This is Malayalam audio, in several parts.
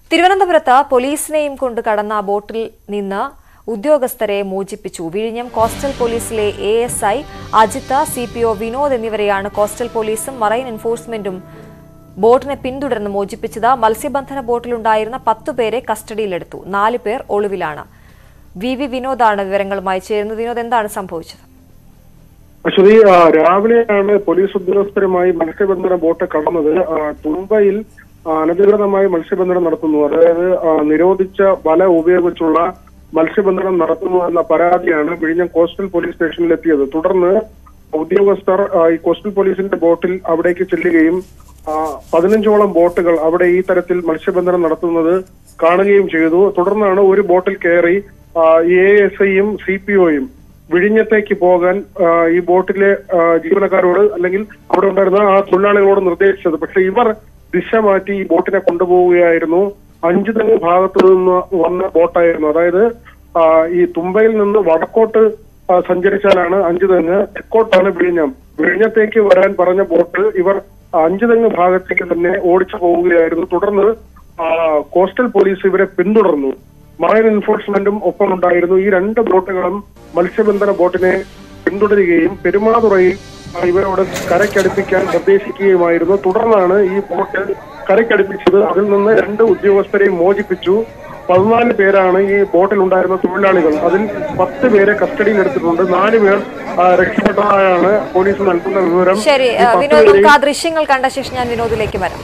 തിരുവനന്തപുരത്ത് പോലീസിനെയും കൊണ്ട് കടന്ന ബോട്ടിൽ നിന്ന് ഉദ്യോഗസ്ഥരെ മോചിപ്പിച്ചു വിഴിഞ്ഞം കോസ്റ്റൽ പോലീസിലെ A S I Ajith C P O Vinod എന്നിവരെയാണ് കോസ്റ്റൽ പോലീസും മറൈൻ എൻഫോഴ്സ്മെന്റും ബോട്ടിനെ പിന്തുടർന്ന് മോചിപ്പിച്ചത് മത്സ്യബന്ധന ബോട്ടിലുണ്ടായിരുന്ന പത്തുപേരെ കസ്റ്റഡിയിലെടുത്തു നാല് പേർ ഒളിവിലാണ് വി വി വിനോദാണ് വിവരങ്ങളുമായി ചേരുന്നത് വിനോദ് എന്താണ് സംഭവിച്ചത് അശ്വതി ആ, രാവിലെയാണ് പോലീസ് ഉദ്യോഗസ്ഥരുമായി മത്സ്യബന്ധന ബോട്ട് കടന്നത് ആ, തുമ്പയിൽ ആ, അനധികൃതമായി മത്സ്യബന്ധനം നടത്തുന്നു അതായത് ആ, നിരോധിച്ച വല ഉപയോഗിച്ചുള്ള മത്സ്യബന്ധനം നടത്തുന്നു എന്ന പരാതിയാണ് വിഴിഞ്ഞം കോസ്റ്റൽ പോലീസ് സ്റ്റേഷനിൽ എത്തിയത് തുടർന്ന് ഉദ്യോഗസ്ഥർ ആ, ഈ കോസ്റ്റൽ പോലീസിന്റെ ബോട്ടിൽ അവിടേക്ക് ചെല്ലുകയും ആ, പതിനഞ്ചോളം ബോട്ടുകൾ അവിടെ ഈ തരത്തിൽ മത്സ്യബന്ധനം നടത്തുന്നത് കാണുകയും ചെയ്തു തുടർന്നാണ് ഒരു ബോട്ടിൽ കയറി എ എസ് ഐയും സി പി ഒയും വിഴിഞ്ഞത്തേക്ക് പോകാൻ ആ, ഈ ബോട്ടിലെ ആ, ജീവനക്കാരോട് അല്ലെങ്കിൽ അവിടെ ഉണ്ടായിരുന്ന ആ തൊഴിലാളികളോട് നിർദ്ദേശിച്ചത് പക്ഷെ ഇവർ ദിശ മാറ്റി ഈ ബോട്ടിനെ കൊണ്ടുപോവുകയായിരുന്നു അഞ്ചു തെങ്ങ് ഭാഗത്ത് നിന്ന് വന്ന ബോട്ടായിരുന്നു അതായത് ആ, ഈ തുമ്പയിൽ നിന്ന് വടക്കോട്ട് ആ, സഞ്ചരിച്ചാലാണ് അഞ്ചു തെങ്ങ് തെക്കോട്ടാണ് വിഴിഞ്ഞം വിഴിഞ്ഞത്തേക്ക് വരാൻ പറഞ്ഞ ബോട്ട് ഇവർ അഞ്ചു തെങ്ങ് ഭാഗത്തേക്ക് തന്നെ ഓടിച്ചു പോവുകയായിരുന്നു തുടർന്ന് ആ, കോസ്റ്റൽ പോലീസ് ഇവരെ പിന്തുടർന്നു മറൈൻ എൻഫോഴ്സ്മെന്റും ഒപ്പം ഉണ്ടായിരുന്നു ഈ രണ്ട് ബോട്ടുകളും മത്സ്യബന്ധന ബോട്ടിനെ പിന്തുടരുകയും പെരുമാതുറയിൽ ആ, ഇവരോട് കരയ്ക്കടുപ്പിക്കാൻ നിർദ്ദേശിക്കുകയുമായിരുന്നു തുടർന്നാണ് ഈ ബോട്ട് കരയ്ക്കടുപ്പിച്ചത് അതിൽ നിന്ന് രണ്ട് ഉദ്യോഗസ്ഥരെയും മോചിപ്പിച്ചു പതിനാല് പേരാണ് ഈ ബോട്ടിൽ ഉണ്ടായിരുന്ന തൊഴിലാളികൾ അതിൽ പത്ത് പേരെ കസ്റ്റഡിയിൽ എടുത്തിട്ടുണ്ട് നാല് പേർ ആ, രക്ഷപ്പെട്ടതായാണ് പോലീസ് നൽകുന്ന വിവരം ശരി ഈ ആ, പത്ത് വിനോദ് നമുക്ക് പേരെയും ആ ദൃശ്യങ്ങൾ കണ്ട ശേഷം ഞാൻ വിനോദിലേക്ക് വരാം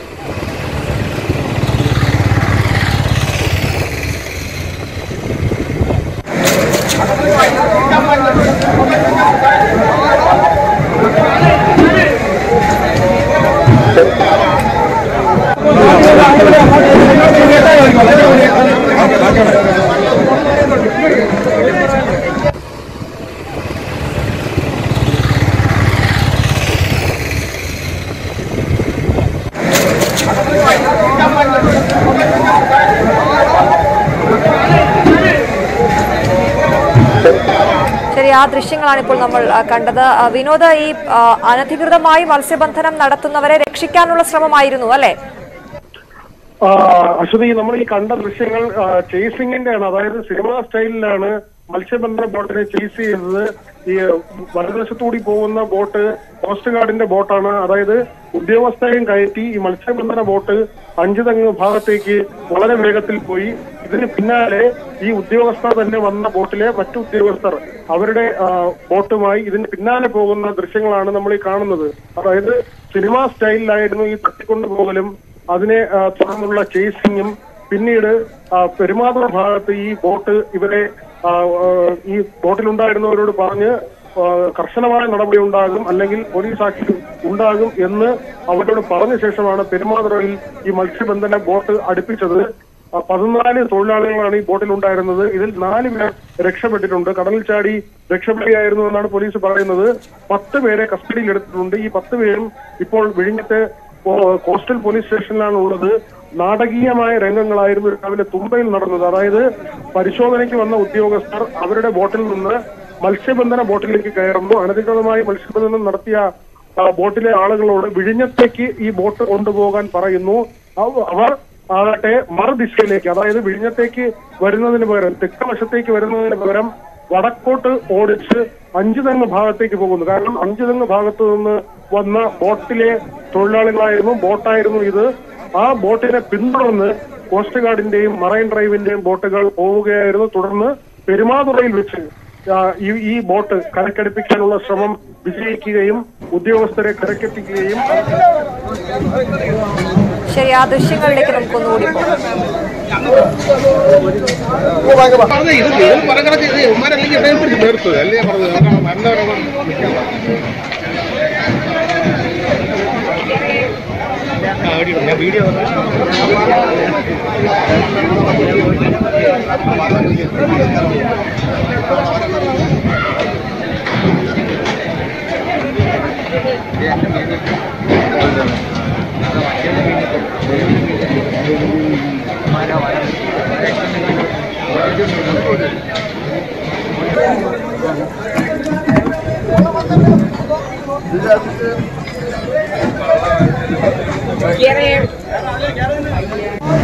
ശരി ആ ദൃശ്യങ്ങളാണ് ഇപ്പോൾ നമ്മൾ ആ, കണ്ടത് ആ, വിനോദ് ഈ ആ, അനധികൃതമായി മത്സ്യബന്ധനം നടത്തുന്നവരെ രക്ഷിക്കാനുള്ള ശ്രമമായിരുന്നു അല്ലെ ആ, അശ്വതി നമ്മൾ ഈ കണ്ട ദൃശ്യങ്ങൾ ചേസിംഗിന്റെ ആണ് അതായത് സിനിമ സ്റ്റൈലിലാണ് മത്സ്യബന്ധന ബോട്ടിനെ ചേസ് ചെയ്തത് ഈ വലതുവശത്തുകൂടി പോകുന്ന ബോട്ട് കോസ്റ്റ് ഗാർഡിന്റെ ബോട്ടാണ് അതായത് ഉദ്യോഗസ്ഥരെയും കയറ്റി ഈ മത്സ്യബന്ധന ബോട്ട് അഞ്ചു തെങ്ങ് ഭാഗത്തേക്ക് വളരെ വേഗത്തിൽ പോയി ഇതിന് പിന്നാലെ ഈ ഉദ്യോഗസ്ഥർ തന്നെ വന്ന ബോട്ടിലെ മറ്റു ഉദ്യോഗസ്ഥർ അവരുടെ ആ, ബോട്ടുമായി ഇതിന് പിന്നാലെ പോകുന്ന ദൃശ്യങ്ങളാണ് നമ്മൾ ഈ കാണുന്നത് അതായത് സിനിമ സ്റ്റൈലിലായിരുന്നു ഈ തട്ടിക്കൊണ്ടുപോകലും അതിനെ ആ, തുടർന്നുള്ള ചേസിങ്ങും പിന്നീട് ആ, പെരുമാതുറ ഭാഗത്ത് ഈ ബോട്ട് ഇവരെ ആ, ആ, ഈ ബോട്ടിലുണ്ടായിരുന്നവരോട് പറഞ്ഞ് ആ, കർശനമായ നടപടി ഉണ്ടാകും അല്ലെങ്കിൽ പോലീസ് ആക്ഷൻ ഉണ്ടാകും എന്ന് അവരോട് പറഞ്ഞ ശേഷമാണ് പെരുമാതുറയിൽ ഈ മത്സ്യബന്ധന ബോട്ട് അടുപ്പിച്ചത് ആ, പതിനാല് തൊഴിലാളികളാണ് ഈ ബോട്ടിൽ ഉണ്ടായിരുന്നത് ഇതിൽ നാല് പേർ രക്ഷപ്പെട്ടിട്ടുണ്ട് കടലിൽ ചാടി രക്ഷപ്പെടുകയായിരുന്നു എന്നാണ് പോലീസ് പറയുന്നത് പത്ത് പേരെ കസ്റ്റഡിയിൽ എടുത്തിട്ടുണ്ട് ഈ പത്ത് പേരും ഇപ്പോൾ വിഴിഞ്ഞത്തെ കോ- കോസ്റ്റൽ പോലീസ് സ്റ്റേഷനിലാണ് ഉള്ളത് നാടകീയമായ രംഗങ്ങളായിരുന്നു രാവിലെ തുമ്പയിൽ നടന്നത് അതായത് പരിശോധനയ്ക്ക് വന്ന ഉദ്യോഗസ്ഥർ അവരുടെ ബോട്ടിൽ നിന്ന് മത്സ്യബന്ധന ബോട്ടിലേക്ക് കയറുന്നു അനധികൃതമായി മത്സ്യബന്ധനം നടത്തിയ ആ, ബോട്ടിലെ ആളുകളോട് വിഴിഞ്ഞത്തേക്ക് ഈ ബോട്ട് കൊണ്ടുപോകാൻ പറയുന്നു അവ- അവർ ആകട്ടെ മറുദിശയിലേക്ക് അതായത് വിഴിഞ്ഞത്തേക്ക് വരുന്നതിന് പകരം തെക്ക് വശത്തേക്ക് വരുന്നതിന് പകരം വടക്കോട്ട് ഓടിച്ച് അഞ്ചു തെങ്ങ് ഭാഗത്തേക്ക് പോകുന്നു കാരണം അഞ്ചു തെങ്ങ് ഭാഗത്ത് നിന്ന് വന്ന ബോട്ടിലെ തൊഴിലാളികളായിരുന്നു ബോട്ടായിരുന്നു ഇത് ആ ബോട്ടിനെ പിന്തുടർന്ന് കോസ്റ്റ് ഗാർഡിന്റെയും മറൈൻ ഡ്രൈവിന്റെയും ബോട്ടുകൾ പോവുകയായിരുന്നു തുടർന്ന് പെരുമാതുറയിൽ വെച്ച് ആ, ഈ ഈ ബോട്ട് കരക്കടുപ്പിക്കാനുള്ള ശ്രമം വിജയിക്കുകയും ഉദ്യോഗസ്ഥരെ കരക്കെത്തിക്കുകയും ശരി ആ ദൃശ്യങ്ങളിലേക്ക് നമുക്കൊന്നുകൂടി പോകാം പറഞ്ഞ ഇത് ഇത് പറഞ്ഞ ഇത് ഉമ്മാരല്ലെങ്കിൽ ഇടയിൽ പിടിച്ച് നിർത്തുക അല്ലേ പറഞ്ഞത് കാരണം നല്ലവരെ നിൽക്കാൻ ഞാൻ വീഡിയോ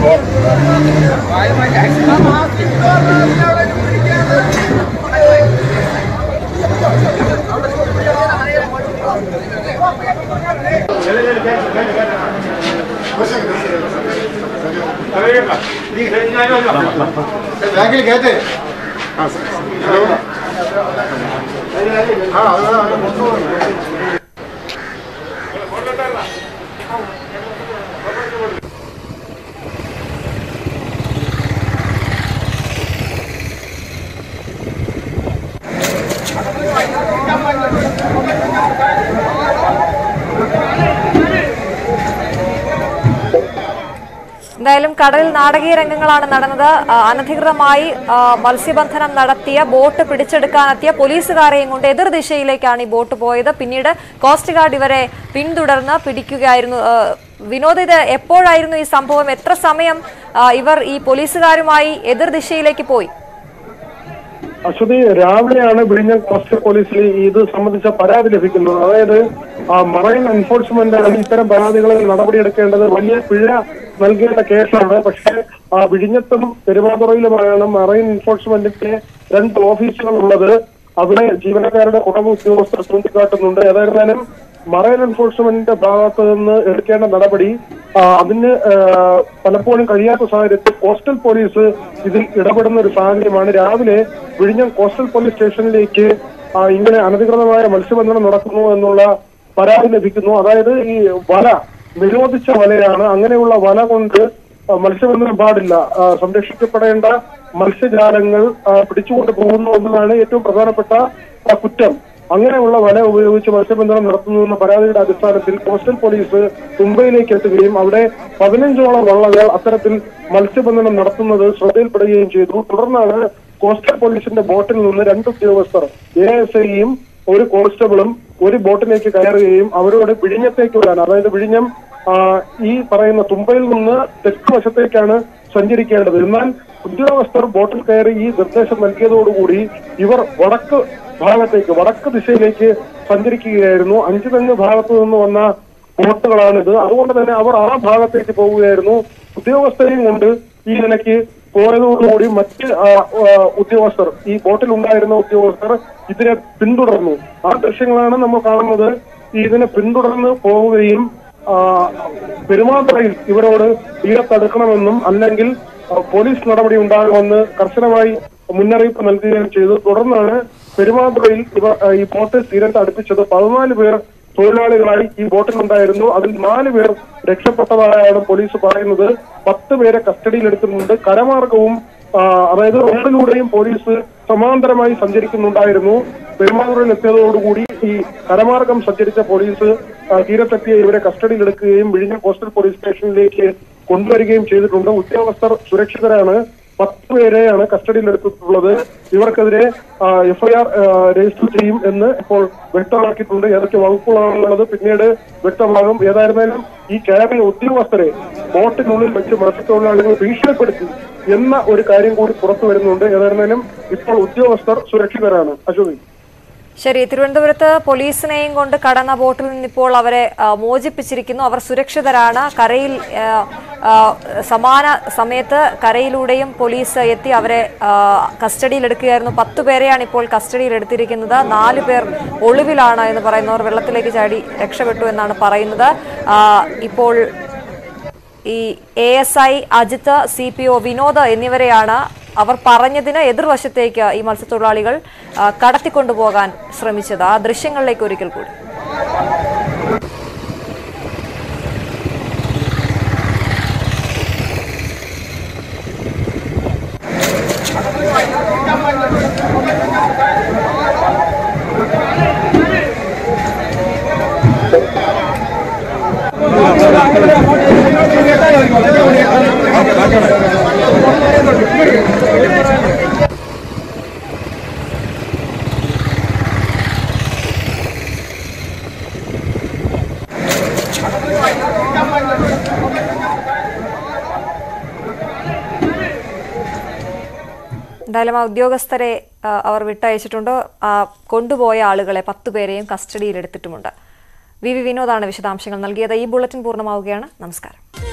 ബാങ്കിൽ കയറ്റേ ആ അത് അത് കൊണ്ടുപോകുന്നു എന്തായാലും കടലിൽ നാടകീയ രംഗങ്ങളാണ് നടന്നത് ആ, അനധികൃതമായി ആ, മത്സ്യബന്ധനം നടത്തിയ ബോട്ട് പിടിച്ചെടുക്കാനെത്തിയ പോലീസുകാരെയും കൊണ്ട് എതിർ ദിശയിലേക്കാണ് ഈ ബോട്ട് പോയത് പിന്നീട് കോസ്റ്റ് ഗാർഡ് ഇവരെ പിന്തുടർന്ന് പിടിക്കുകയായിരുന്നു ആ, വിനോദ് ഇത് എപ്പോഴായിരുന്നു ഈ സംഭവം എത്ര സമയം ആ, ഇവർ ഈ പോലീസുകാരുമായി എതിർ ദിശയിലേക്ക് പോയി അശ്വതി രാവിലെയാണ് വിഴിഞ്ഞം കോസ്റ്റൽ പോലീസിൽ ഇത് സംബന്ധിച്ച പരാതി ലഭിക്കുന്നത് അതായത് ആ, മറൈൻ എൻഫോഴ്സ്മെന്റ് ആണ് ഇത്തരം പരാതികളിൽ നടപടിയെടുക്കേണ്ടത് വലിയ പിഴ നൽകേണ്ട കേസാണ് പക്ഷേ ആ, വിഴിഞ്ഞത്തും പെരുമാതുറയിലുമാണ് മറൈൻ എൻഫോഴ്സ്മെന്റിന്റെ രണ്ട് ഓഫീസുകൾ ഉള്ളത് അവിടെ ജീവനക്കാരുടെ കുറവ് ഉദ്യോഗസ്ഥർ ചൂണ്ടിക്കാട്ടുന്നുണ്ട് ഏതായിരുന്നാലും മറൈൻ എൻഫോഴ്സ്മെന്റിന്റെ ഭാഗത്ത് നിന്ന് എടുക്കേണ്ട നടപടി ആ, അതിന് ആ, പലപ്പോഴും കഴിയാത്ത സാഹചര്യത്തിൽ കോസ്റ്റൽ പോലീസ് ഇതിൽ ഇടപെടുന്ന ഒരു സാഹചര്യമാണ് രാവിലെ വിഴിഞ്ഞം കോസ്റ്റൽ പോലീസ് സ്റ്റേഷനിലേക്ക് ആ, ഇങ്ങനെ അനധികൃതമായ മത്സ്യബന്ധനം നടക്കുന്നു എന്നുള്ള പരാതി ലഭിക്കുന്നു അതായത് ഈ വല നിരോധിച്ച വലയാണ് അങ്ങനെയുള്ള വല കൊണ്ട് ആ, മത്സ്യബന്ധനം പാടില്ല ആ, സംരക്ഷിക്കപ്പെടേണ്ട മത്സ്യജാലങ്ങൾ ആ, പിടിച്ചുകൊണ്ട് പോകുന്നു എന്നതാണ് ഏറ്റവും പ്രധാനപ്പെട്ട ആ, കുറ്റം അങ്ങനെയുള്ള വല ഉപയോഗിച്ച് മത്സ്യബന്ധനം നടത്തുന്നു എന്ന പരാതിയുടെ അടിസ്ഥാനത്തിൽ കോസ്റ്റൽ പോലീസ് തുമ്പയിലേക്ക് എത്തുകയും അവിടെ പതിനഞ്ചോളം വള്ളങ്ങൾ അത്തരത്തിൽ മത്സ്യബന്ധനം നടത്തുന്നത് ശ്രദ്ധയിൽപ്പെടുകയും ചെയ്തു തുടർന്നാണ് കോസ്റ്റൽ പോലീസിന്റെ ബോട്ടിൽ നിന്ന് രണ്ട് ഉദ്യോഗസ്ഥർ എ എസ് ഐയും ഒരു കോൺസ്റ്റബിളും ഒരു ബോട്ടിലേക്ക് കയറുകയും അവരോട് വിഴിഞ്ഞത്തേക്ക് വരാൻ അതായത് വിഴിഞ്ഞം ആ, ഈ പറയുന്ന തുമ്പയിൽ നിന്ന് തെക്ക് വശത്തേക്കാണ് സഞ്ചരിക്കേണ്ടത് എന്നാൽ ഉദ്യോഗസ്ഥർ ബോട്ടിൽ കയറി ഈ നിർദ്ദേശം നൽകിയതോടുകൂടി ഇവർ വടക്ക് ഭാഗത്തേക്ക് വടക്ക് ദിശയിലേക്ക് സഞ്ചരിക്കുകയായിരുന്നു അഞ്ചു തെങ്ങ് ഭാഗത്തു നിന്ന് വന്ന ബോട്ടുകളാണിത് അതുകൊണ്ട് തന്നെ അവർ ആ ഭാഗത്തേക്ക് പോവുകയായിരുന്നു ഉദ്യോഗസ്ഥരെയും കൊണ്ട് ഈ നിലയ്ക്ക് പോയതോടുകൂടി മറ്റ് ആ, ആ, ഉദ്യോഗസ്ഥർ ഈ ബോട്ടിൽ ഉണ്ടായിരുന്ന ഉദ്യോഗസ്ഥർ ഇതിനെ പിന്തുടർന്നു ആ ദൃശ്യങ്ങളാണ് നമ്മൾ കാണുന്നത് ഈ ഇതിനെ പിന്തുടർന്ന് പോവുകയും ആ, പെരുമാതുറയിൽ ഇവരോട് തീരത്തടുക്കണമെന്നും അല്ലെങ്കിൽ ആ, പോലീസ് നടപടി ഉണ്ടാകുമെന്ന് കർശനമായി മുന്നറിയിപ്പ് നൽകുകയും ചെയ്തു തുടർന്നാണ് പെരുമാതുറയിൽ ഇവർ ആ, ഈ ബോട്ട് തീരത്ത് അടുപ്പിച്ചത് പതിനാല് പേർ തൊഴിലാളികളായി ഈ ബോട്ടിലുണ്ടായിരുന്നു അതിൽ നാല് പേർ രക്ഷപ്പെട്ടതായാണ് പോലീസ് പറയുന്നത് പത്ത് പേരെ കസ്റ്റഡിയിൽ എടുക്കുന്നുണ്ട് കരമാർഗവും ആ, അതായത് റോഡിലൂടെയും പോലീസ് സമാന്തരമായി സഞ്ചരിക്കുന്നുണ്ടായിരുന്നു പെരുമാതുറയിൽ എത്തിയതോടുകൂടി ഈ കരമാർഗം സഞ്ചരിച്ച പോലീസ് ആ, തീരത്തെത്തിയ ഇവരെ കസ്റ്റഡിയിൽ എടുക്കുകയും വിഴിഞ്ഞം കോസ്റ്റൽ പോലീസ് സ്റ്റേഷനിലേക്ക് കൊണ്ടുവരികയും ചെയ്തിട്ടുണ്ട് ഉദ്യോഗസ്ഥർ സുരക്ഷിതരാണ് പത്ത് പേരെയാണ് കസ്റ്റഡിയിൽ എടുത്തിട്ടുള്ളത് ഇവർക്കെതിരെ എഫ്ഐആർ രജിസ്റ്റർ ചെയ്യും എന്ന് ഇപ്പോൾ വ്യക്തമാക്കിയിട്ടുണ്ട് ഏതൊക്കെ വകുപ്പുകളാണെന്നുള്ളത് പിന്നീട് വ്യക്തമാകും ഏതായിരുന്നാലും ഈ ക്യാബിലെ ഉദ്യോഗസ്ഥരെ ബോട്ടിനുള്ളിൽ വെച്ച് മത്സ്യത്തൊഴിലാളികൾ ഭീഷണിപ്പെടുത്തി എന്ന ഒരു കാര്യം കൂടി പുറത്തു വരുന്നുണ്ട് ഏതായിരുന്നാലും ഇപ്പോൾ ഉദ്യോഗസ്ഥർ സുരക്ഷിതരാണ് അശ്വതി ശരി തിരുവനന്തപുരത്ത് പോലീസിനെയും കൊണ്ട് കടന്ന ബോട്ടിൽ നിന്നിപ്പോൾ അവരെ ആ, മോചിപ്പിച്ചിരിക്കുന്നു അവർ സുരക്ഷിതരാണ് കരയിൽ ആ, ആ, സമാന സമയത്ത് കരയിലൂടെയും പോലീസ് എത്തി അവരെ ആ, കസ്റ്റഡിയിലെടുക്കുകയായിരുന്നു പത്തു പേരെയാണ് ഇപ്പോൾ കസ്റ്റഡിയിൽ എടുത്തിരിക്കുന്നത് നാല് പേർ ഒളിവിലാണ് എന്ന് പറയുന്നവർ വെള്ളത്തിലേക്ക് ചാടി രക്ഷപ്പെട്ടു എന്നാണ് പറയുന്നത് ആ, ഇപ്പോൾ ഈ A S I Ajith C P O Vinod എന്നിവരെയാണ് അവർ പറഞ്ഞതിന് എതിർവശത്തേക്ക് ഈ മത്സ്യത്തൊഴിലാളികൾ ആ, കടത്തിക്കൊണ്ടുപോകാൻ ശ്രമിച്ചത് ആ ദൃശ്യങ്ങളിലേക്ക് ഒരിക്കൽ കൂടി എന്തായാലും ആ ഉദ്യോഗസ്ഥരെ ആ, അവർ വിട്ടയച്ചിട്ടുണ്ട് ആ, കൊണ്ടുപോയ ആളുകളെ പത്തു പേരെയും കസ്റ്റഡിയിൽ എടുത്തിട്ടുമുണ്ട് വി വി വിനോദാണ് വിശദാംശങ്ങൾ നൽകിയത് ഈ ബുള്ളറ്റിൻ പൂർണ്ണമാവുകയാണ് നമസ്കാരം